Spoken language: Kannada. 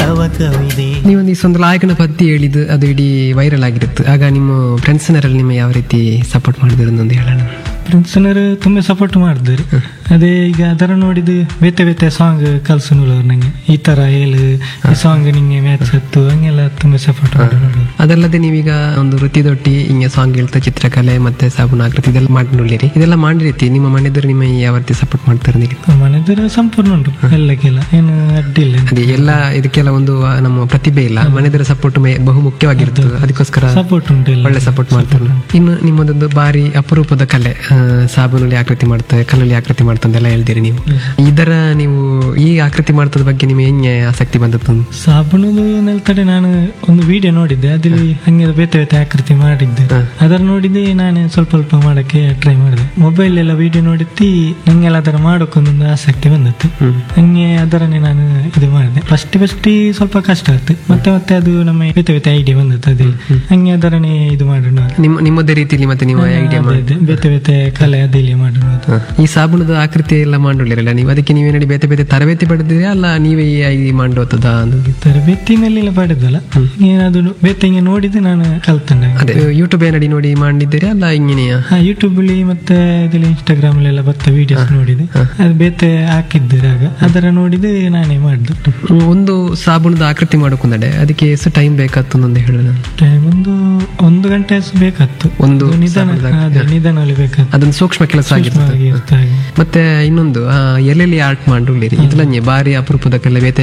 ತವಕವಿದೆ ನೀವೊಂದು ಈ ಒಂದು ಲಾಯಕನ ಪದ್ಯ ಹೇಳಿದ್ದು ಅದು ಇಡೀ ವೈರಲ್ ಆಗಿರುತ್ತೆ ಆಗ ನಿಮ್ಮ ಫ್ರೆಂಡ್ಸ್ನರಲ್ಲಿ ನಿಮ್ಮ ಯಾವ ರೀತಿ ಸಪೋರ್ಟ್ ಮಾಡಿದ್ರು ಒಂದು ಹೇಳೋಣ ಫ್ರೆಂಡ್ಸ್ನವರು ತುಂಬ ಸಪೋರ್ಟ್ ಮಾಡಿದ್ರು ಅದೇ ಈಗ ಅದರ ನೋಡಿದ್ದು ಬೇತೆ ಬೇತೆ ಸಾಂಗ್ ಕಲ್ಸು ನೋಡೋರು ನಂಗೆ ಈ ತರ ಹೇಳು ಈ ಸಾಂಗ್ ನಿಂಗೆ ಮ್ಯಾಚ್ ಹತ್ತು ಹಂಗೆಲ್ಲ ತುಂಬ ಸಪೋರ್ಟ್ ಮಾಡಿ ನೋಡೋರು ಅದಲ್ಲದೆ ನೀವೀಗ ಒಂದು ವೃತ್ತಿದೊಟ್ಟಿ ಹಿಂಗೆ ಸಾಂಗ್ ಹೇಳ್ತಾ ಚಿತ್ರಕಲೆ ಮತ್ತೆ ಸಾಬೂನು ಆಕೃತಿ ಇದೆಲ್ಲ ಮಾಡಿ ನೋಡಿರಿ ಇದೆಲ್ಲ ಮಾಡಿ ರೀತಿ ನಿಮ್ಮ ಮನೆಯವರು ನಿಮ್ಮ ಯಾವ ರೀತಿ ಸಪೋರ್ಟ್ ಮಾಡ್ತಾರೆ ನೀವು ಮನೆದರ ಸಂಪೂರ್ಣ ಉಂಟು ಎಲ್ಲಕ್ಕೆಲ್ಲ ಏನು ಅಡ್ಡಿಲ್ಲ ಅದೇ ಎಲ್ಲ ಇದಕ್ಕೆಲ್ಲ ಒಂದು ಆ, ನಮ್ಮ ಪ್ರತಿಭೆ ಇಲ್ಲ ಮನೆಯದರ ಸಪೋರ್ಟ್ ಬಹು ಮುಖ್ಯವಾಗಿರ್ತದೆ ಅದಕ್ಕೋಸ್ಕರ ಸಪೋರ್ಟ್ ಉಂಟು ಎಲ್ಲ ಒಳ್ಳೆ ಸಪೋರ್ಟ್ ಮಾಡ್ತಾರೆ ಇನ್ನು ನಿಮ್ಮದೊಂದು ಬಾರಿ ಅಪರೂಪದ ಕಲೆ ಆ, ಸಾಬೂನಲ್ಲಿ ಆಕೃತಿ ಮಾಡ್ತಾರೆ ಕಲ್ಲಲ್ಲಿ ಆಕೃತಿ ಮಾಡ್ತಾರೆ ಅಂತೆಲ್ಲ ಹೇಳ್ತೀರಿ ನೀವು ಇದರ ನೀವು ಈ ಆಕೃತಿ ಮಾಡ್ತದ ಬಗ್ಗೆ ನಿಮಗೆ ಹೆಂಗೆ ಆಸಕ್ತಿ ಬಂದದ್ದು ಸಾಬೂನದು ನೆಲ್ತಡೆ ನಾನು ಒಂದು ವಿಡಿಯೋ ನೋಡಿದ್ದೆ ಅದಲ್ಲಿ ಹಂಗೆ ಬೇತೆ ಬೇತೆ ಆಕೃತಿ ಮಾಡಿದ್ದೆ ಅದರ ನೋಡಿದ್ದೆ ನಾನು ಸ್ವಲ್ಪ ಸ್ವಲ್ಪ ಮಾಡಕ್ಕೆ ಟ್ರೈ ಮಾಡಿದೆ ಮೊಬೈಲ್ ಎಲ್ಲ ವಿಡಿಯೋ ನೋಡಿದ್ದಿ ನಂಗೆಲ್ಲ ಅದರ ಮಾಡೋಕ್ಕೊಂದೊಂದು ಆಸಕ್ತಿ ಬಂದದ್ದು ಹಂಗೆ ಅದರನ್ನೇ ನಾನು ಇದು ಮಾಡಿದೆ ಫಸ್ಟ್ ಫಸ್ಟ್ ಸ್ವಲ್ಪ ಕಷ್ಟ ಆಯ್ತು ಮತ್ತೆ ಮತ್ತೆ ಅದು ನಮ್ಮ ಬೇತೆ ಬೇತೆ ಐಡಿಯಾ ಬಂದದ್ದು ಅದೇ ಹಂಗೆ ಅದರನ್ನೇ ಇದು ಮಾಡೋಣ ನಿಮ್ಮ ನಿಮ್ಮದೇ ರೀತಿಯಲ್ಲಿ ಮತ್ತೆ ನೀವು ಐಡಿಯಾ ಮಾಡಿ ಅದೇ ಬೇತೆ ಬೇತೆ ಕಲೆ ಅದಿಲ್ಲಿ ಮಾಡೋಣ ಈ ಸಾಬೂನದ ಆಕೃತಿ ಎಲ್ಲ ಮಾಡಿರಲಿಲ್ಲ ನೀವು ಅದಕ್ಕೆ ನೀವೇನಡಿ ಬೇತೆ ಬೇತೆ ತರಬೇತಿ ಪಡೆದಿರಿ ಅಲ್ಲ ನೀವೇ ಈ ಮಾಡೋತದ ತರಬೇತಿ ಮೇಲೆಲ್ಲ ಪಡೆದಲ್ಲ ಏನಾದ್ರು ಬೇತೆ ಹಿಂಗೆ ನೋಡಿದ್ರೆ ನಾನು ಕಲ್ತಂಡೆ ಅದೇ ಯೂಟ್ಯೂಬ್ ಏನಡಿ ನೋಡಿ ಮಾಡಿದ್ದೀರಿ ಅಲ್ಲ ಹಿಂಗೇನೆಯಾ ಹಾ ಯೂಟ್ಯೂಬ್ ಅಲ್ಲಿ ಮತ್ತೆ ಇದರಲ್ಲಿ ಇನ್ಸ್ಟಾಗ್ರಾಮ್ ಅಲ್ಲೆಲ್ಲ ಬರ್ತಾ ವಿಡಿಯೋಸ್ ನೋಡಿದೆ ಅದು ಬೇತೆ ಹಾಕಿದ್ದೆ ಆಗ ಅದರ ನೋಡಿದೆ ನಾನೇ ಮಾಡಿದ್ದು ಒಂದು ಸಾಬೂನದ ಆಕೃತಿ ಮಾಡೋಕೊಂದಡೆ ಅದಕ್ಕೆ ಎಷ್ಟು ಟೈಮ್ ಬೇಕಾಗ್ತದೆ ಅಂತ ಹೇಳೋಣ ಟೈಮ್ ಒಂದು ಒಂದು ಗಂಟೆ ಅಷ್ಟು ಬೇಕಾತ್ತು ಒಂದು ನಿಧಾನ ಸಾಬೂನದ ಅದೇ ನಿಧಾನದಲ್ಲಿ ಬೇಕಾತ್ತು ಅದೊಂದು ಸೂಕ್ಷ್ಮ ಕೆಲಸ ಆಗಿರ್ತದೆ ಹಾಗೆ ಇರ್ತಾ ಹಾಗೆ. ಮತ್ತೆ ಇನ್ನೊಂದು ಆ, ಎಲ್ಲೆಲ್ಲಿ ಆರ್ಟ್ ಮಾಡಿರಿ ಇದ್ಲಂಗೆ ಬಾರಿ ಅಪರೂಪದ ಕಲೆ ಬೇತೆ